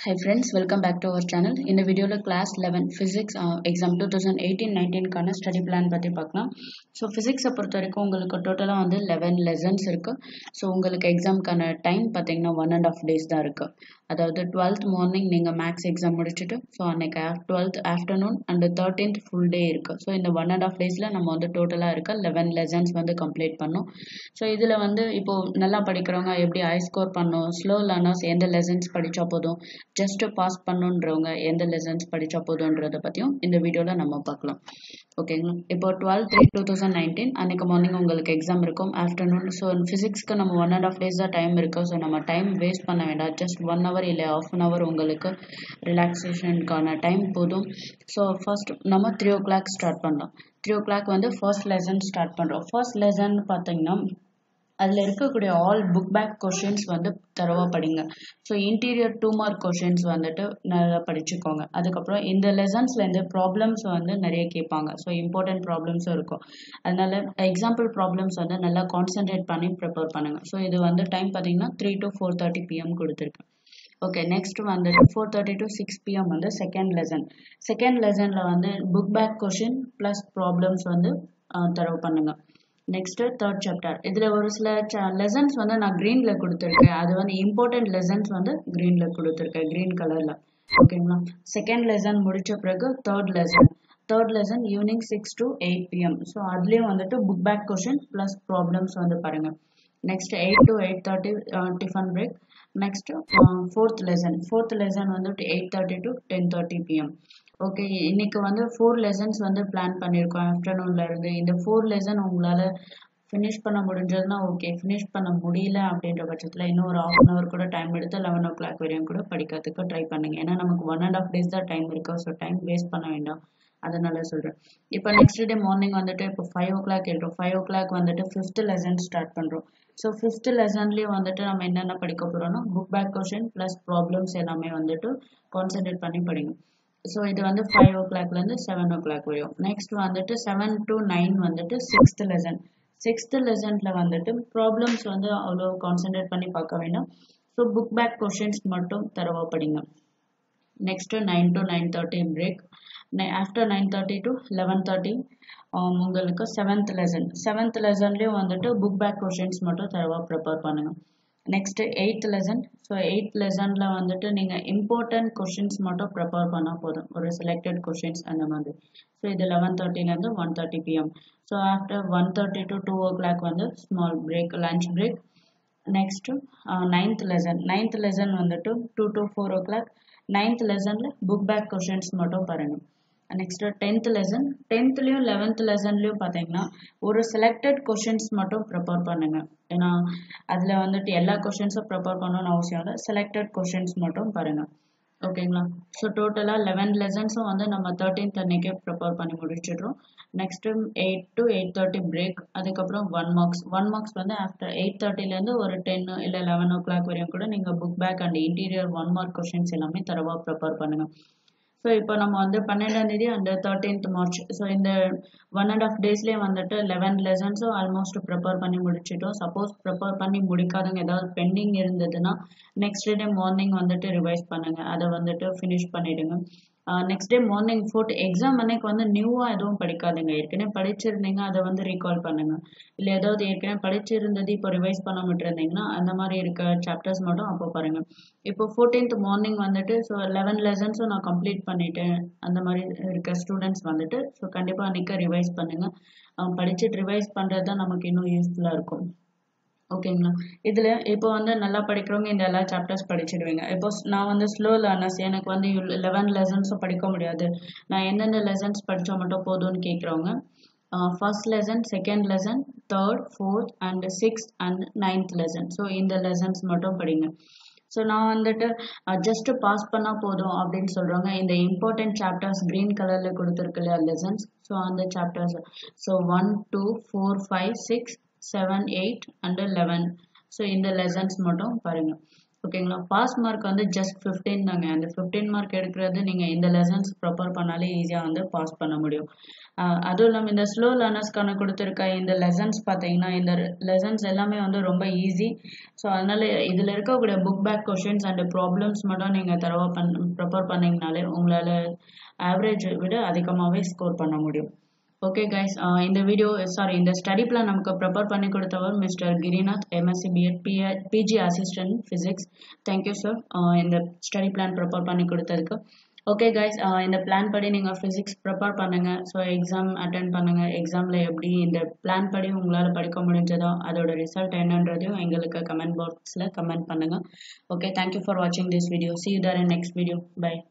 Hi friends, welcome back to our channel. இந்த வீடியோவில் class eleven physics exam two thousand eighteen நைன்டீன்கான study plan பற்றி பார்க்கலாம் so ஃபிசிக்ஸை பொறுத்த வரைக்கும் உங்களுக்கு டோட்டலாக வந்து லெவன் லெசன்ஸ் இருக்குது ஸோ உங்களுக்கு எக்ஸாம்க்கான டைம் பார்த்தீங்கன்னா ஒன் அண்ட் ஆஃப் டேஸ் தான் இருக்குது அதாவது டுவெல்த் மார்னிங் நீங்கள் மேக்ஸ் எக்ஸாம் முடிச்சுட்டு ஸோ அன்னைக்கு twelfth afternoon and thirteenth full day இருக்குது ஸோ இந்த ஒன் அண்ட் ஆஃப் டேஸில் நம்ம வந்து டோட்டலாக இருக்க லெவன் லெசன்ஸ் வந்து கம்ப்ளீட் பண்ணோம் ஸோ இதில் வந்து இப்போது நல்லா படிக்கிறவங்க எப்படி ஹை ஸ்கோர் பண்ணணும் ஸ்லோ லேர்னர்ஸ் எந்த லெசன்ஸ் படித்தா போதும் ஜஸ்ட் பாஸ் பண்ணுன்றவங்க எந்த லெசன்ஸ் படித்தா போதுன்றத பற்றியும் இந்த வீடியோவில் நம்ம பார்க்கலாம் ஓகேங்களா இப்போ twelve three two thousand nineteen அன்றைக்கு மார்னிங் உங்களுக்கு எக்ஸாம் இருக்கும் ஆஃப்டர்நூன் ஸோ ஃபிசிக்ஸ்க்கு நம்ம ஒன் அண்ட் ஆஃப் டேஸ் தான் டைம் இருக்குது ஸோ நம்ம டைம் வேஸ்ட் பண்ண வேண்டாம் ஜஸ்ட் ஒன் ஹவர் இல்லை ஆஃப் அன் ஹவர் உங்களுக்கு ரிலாக்ஸேஷனுக்கான டைம் போதும் ஸோ ஃபர்ஸ்ட் நம்ம த்ரீ ஓ கிளாக் ஸ்டார்ட் பண்ணலாம் த்ரீ ஓ கிளாக் வந்து ஃபர்ஸ்ட் லெசன் ஸ்டார்ட் பண்ணுறோம் ஃபர்ஸ்ட் லெசன் பார்த்தீங்கன்னா அதில் இருக்கக்கூடிய ஆல் புக் பேக் கொஷின்ஸ் வந்து தரவாக படிங்க so interior two mark questions வந்துட்டு நல்லா படிச்சுக்கோங்க அதுக்கப்புறம் இந்த லெசன்ஸ்லேருந்து ப்ராப்ளம்ஸ் வந்து நிறைய கேட்பாங்க ஸோ இம்பார்ட்டன்ட் ப்ராப்ளம்ஸும் இருக்கும் அதனால எக்ஸாம்பிள் ப்ராப்ளம்ஸ் வந்து நல்லா கான்சென்ட்ரேட் பண்ணி ப்ரிப்பேர் பண்ணுங்கள் ஸோ இது வந்து டைம் பார்த்தீங்கன்னா three to four thirty PM கொடுத்துருக்கேன் ஓகே நெக்ஸ்ட் வந்துட்டு four thirty to six PM வந்து செகண்ட் லெசன் செகண்ட் லெசனில் வந்து book back question plus problems வந்து தரவு பண்ணுங்கள் நெக்ஸ்ட்டு தேர்ட் சாப்டர் இதில் ஒரு சில லெசன்ஸ் வந்து நான் க்ரீனில் கொடுத்துருக்கேன் அது வந்து இம்பார்ட்டன்ட் லெசன்ஸ் வந்து க்ரீனில் கொடுத்துருக்கேன் க்ரீன் கலரில் ஓகேங்களா செகண்ட் லெசன் முடித்த பிறகு third lesson third lesson evening six to eight PM so அதுலேயும் வந்துட்டு book back question plus problems வந்து பாருங்கள் next eight to eight thirty tiffin break next fourth lesson fourth lesson வந்துட்டு eight thirty to ten thirty PM okay இன்னைக்கு வந்து four lessons வந்து plan பண்ணியிருக்கோம் ஆஃப்டர்நூன்ல இருந்து இந்த ஃபோர் லெசன் உங்களால் ஃபினிஷ் பண்ண முடிஞ்சதுன்னா ஓகே ஃபினிஷ் பண்ண முடியல அப்படின்ற பட்சத்தில் இன்னும் ஒரு ஆஃப் அன் ஹவர் கூட டைம் எடுத்து லெவன் ஓ கிளாக் வரையும் கூட படிக்கிறதுக்கு ட்ரை பண்ணுங்க ஏன்னா நமக்கு ஒன் அண்ட் ஆஃப் டேஸ் தான் டைம் இருக்கு ஸோ டைம் வேஸ்ட் பண்ண வேண்டாம் அதனால சொல்கிறேன் இப்போ நெக்ஸ்ட் டே மார்னிங் வந்துட்டு இப்போ ஃபைவ் ஓ கிளாக் எழுறோம் ஃபைவ் ஓ கிளாக் வந்துட்டு ஃபிஃப்த் லெசன் ஸ்டார்ட் பண்ணுறோம் ஸோ ஃபிஃப்த் லெசன்லேயும் வந்துட்டு நம்ம என்னென்ன படிக்க போகிறோம்னா book back question plus problems எல்லாமே வந்துட்டு கான்சென்ட்ரேட் பண்ணி படிங்க ஸோ இது வந்து ஃபைவ் ஓ கிளாக்லேருந்து செவன் ஓ கிளாக் வரையும் நெக்ஸ்ட் வந்துட்டு செவன் டு நைன் வந்துட்டு சிக்ஸ்த் லெசன் சிக்ஸ்த் லெசனில் வந்துட்டு ப்ராப்ளம்ஸ் வந்து அவ்வளோ கான்சென்ட்ரேட் பண்ணி பார்க்க வேண்டாம் ஸோ புக் பேக் கொஷின்ஸ் மட்டும் தரவா படிங்க next nine to nine thirty break after nine thirty to eleven thirty உங்களுக்கு செவன்த் லெசன் செவன்த் லெசன்லேயும் வந்துட்டு புக் பேக் கொஷின்ஸ் மட்டும் தரவா ப்ரிப்பேர் பண்ணுங்கள் next eighth lesson so eighth லெசனில் வந்துட்டு நீங்கள் இம்பார்ட்டன்ட் கொஷின்ஸ் மட்டும் ப்ரிப்பேர் பண்ணால் போதும் ஒரு செலக்டட் கொஷின்ஸ் அந்த மாதிரி ஸோ இது லெவன் தேர்ட்டிலேருந்து one thirty PM so after one thirty to two o'clock வந்து small break lunch break next ninth lesson ninth lesson வந்துட்டு two to four o'clock ninth லெசனில் புக் பேக் கொஷின்ஸ் மட்டும் பாருங்கள் next tenth lesson டென்த்லேயும் eleventh lesson பார்த்தீங்கன்னா ஒரு selected questions மட்டும் prepare பண்ணுங்க ஏன்னா அதில் வந்துட்டு எல்லா கொஷின்ஸும் ப்ரிப்பேர் பண்ணணும்னு அவசியம் இல்லை செலக்டட் கொஷின்ஸ் மட்டும் பாருங்க ஓகேங்களா ஸோ டோட்டலாக லெவன் லெசன்ஸும் வந்து நம்ம தேர்ட்டீன்த் அன்னைக்கே ப்ரிப்பேர் பண்ணி முடிச்சிடுறோம் next eight to eight thirty break அதுக்கப்புறம் ஒன் மார்க்ஸ் ஒன் மார்க்ஸ் வந்து ஆஃப்டர் எயிட் தேர்ட்டிலேருந்து ஒரு டென் இல்லை லெவன் ஓ கிளாக் வரையும் கூட நீங்கள் book back and interior one mark questions எல்லாமே தரவாக ப்ரிப்பேர் பண்ணுங்கள் ஸோ இப்போ நம்ம வந்து பன்னெண்டாம் தேதி அந்த தேர்ட்டீன்த் மார்ச் ஸோ இந்த ஒன் அண்ட் ஆஃப் டேஸ்லேயே வந்துட்டு லெவன் லெசன்ஸும் ஆல்மோஸ்ட் ப்ரிப்பேர் பண்ணி முடிச்சிட்டோம் சப்போஸ் ப்ரிப்பேர் பண்ணி முடிக்காதவங்க ஏதாவது பெண்டிங் இருந்ததுன்னா நெக்ஸ்ட் டே மார்னிங் வந்துட்டு ரிவைஸ் பண்ணுங்க அதை வந்துட்டு ஃபினிஷ் பண்ணிடுங்க next day morning fourth exam அன்னைக்கு வந்து நியூவாக எதுவும் படிக்காதுங்க ஏற்கனவே படிச்சிருந்தீங்க அதை வந்து ரீகால் பண்ணுங்க இல்லை ஏதாவது ஏற்கனவே படிச்சிருந்தது இப்போ ரிவைஸ் பண்ண விட்டுருந்தீங்கன்னா அந்த மாதிரி இருக்க சாப்டர்ஸ் மட்டும் அப்போ பாருங்க இப்போ ஃபோர்டீன்த் மார்னிங் வந்துட்டு ஸோ லெவன் லெசன்ஸும் நான் கம்ப்ளீட் பண்ணிட்டேன் அந்த மாதிரி இருக்க ஸ்டூடெண்ட்ஸ் வந்துட்டு ஸோ கண்டிப்பாக அன்றைக்கி ரிவைஸ் பண்ணுங்க படிச்சுட்டு ரிவைஸ் பண்ணுறது தான் நமக்கு இன்னும் யூஸ்ஃபுல்லாக இருக்கும் ஓகேங்களா இதில் இப்போ வந்து நல்லா படிக்கிறவங்க இந்த எல்லா சாப்டர்ஸ் படிச்சிடுவீங்க இப்போ நான் வந்து ஸ்லோ லேர்னர்ஸ் எனக்கு வந்து லெவன் லெசன்ஸும் படிக்க முடியாது நான் எந்தெந்த லெசன்ஸ் படித்தா மட்டும் போதும்னு கேட்குறவங்க first lesson second lesson third fourth and sixth and ninth lesson so இந்த லெசன்ஸ் மட்டும் படிங்க ஸோ நான் வந்துட்டு ஜஸ்ட் பாஸ் பண்ணால் போதும் அப்படின்னு சொல்கிறவங்க இந்த இம்பார்ட்டன்ட் சாப்டர்ஸ் க்ரீன் கலரில் கொடுத்துருக்கு இல்லையா லெசன்ஸ் ஸோ அந்த chapters so one two four five six seven eight and eleven so இந்த லெசன்ஸ் மட்டும் பாருங்கள் ஓகேங்களா பாஸ் மார்க் வந்து ஜஸ்ட் ஃபிஃப்டீன் தாங்க அந்த ஃபிஃப்டீன் மார்க் எடுக்கிறது நீங்கள் இந்த லெசன்ஸ் ப்ரிப்பேர் பண்ணாலே ஈஸியாக வந்து பாஸ் பண்ண முடியும் ஆஹ் அதுவும் இல்லாமல் இந்த ஸ்லோ லேர்னர்ஸ்க்கான கொடுத்துருக்க இந்த லெசன்ஸ் பார்த்தீங்கன்னா இந்த லெசன்ஸ் எல்லாமே வந்து ரொம்ப ஈஸி ஸோ அதனால இதில் இருக்கக்கூடிய book back questions and problems மட்டும் நீங்கள் தரவா பண் ப்ரிப்பேர் பண்ணிங்கனாலே உங்களால் ஆவரேஜ் விட அதிகமாகவே ஸ்கோர் பண்ண முடியும் ஓகே கைஸ் இந்த வீடியோ சாரி இந்த ஸ்டடி பிளான் நமக்கு ப்ரிப்பேர் பண்ணி கொடுத்தவர் mister Girinath MSc BEd BA PG assistant physics thank you sir இந்த ஸ்டடி பிளான் ப்ரிப்பேர் பண்ணி கொடுத்ததுக்கு ஓகே கைஸ் இந்த பிளான் படி நீங்கள் ஃபிசிக்ஸ் ப்ரிப்பேர் பண்ணுங்கள் ஸோ எக்ஸாம் அட்டன் பண்ணுங்கள் எக்ஸாமில் எப்படி இந்த பிளான் படி உங்களால் படிக்க முடிஞ்சதோ அதோட ரிசல்ட் என்னன்றதையும் எங்களுக்கு கமெண்ட் பாக்ஸில் கமெண்ட் பண்ணுங்கள் ஓகே தேங்க்யூ ஃபார் வாட்சிங் this video see you there in next video by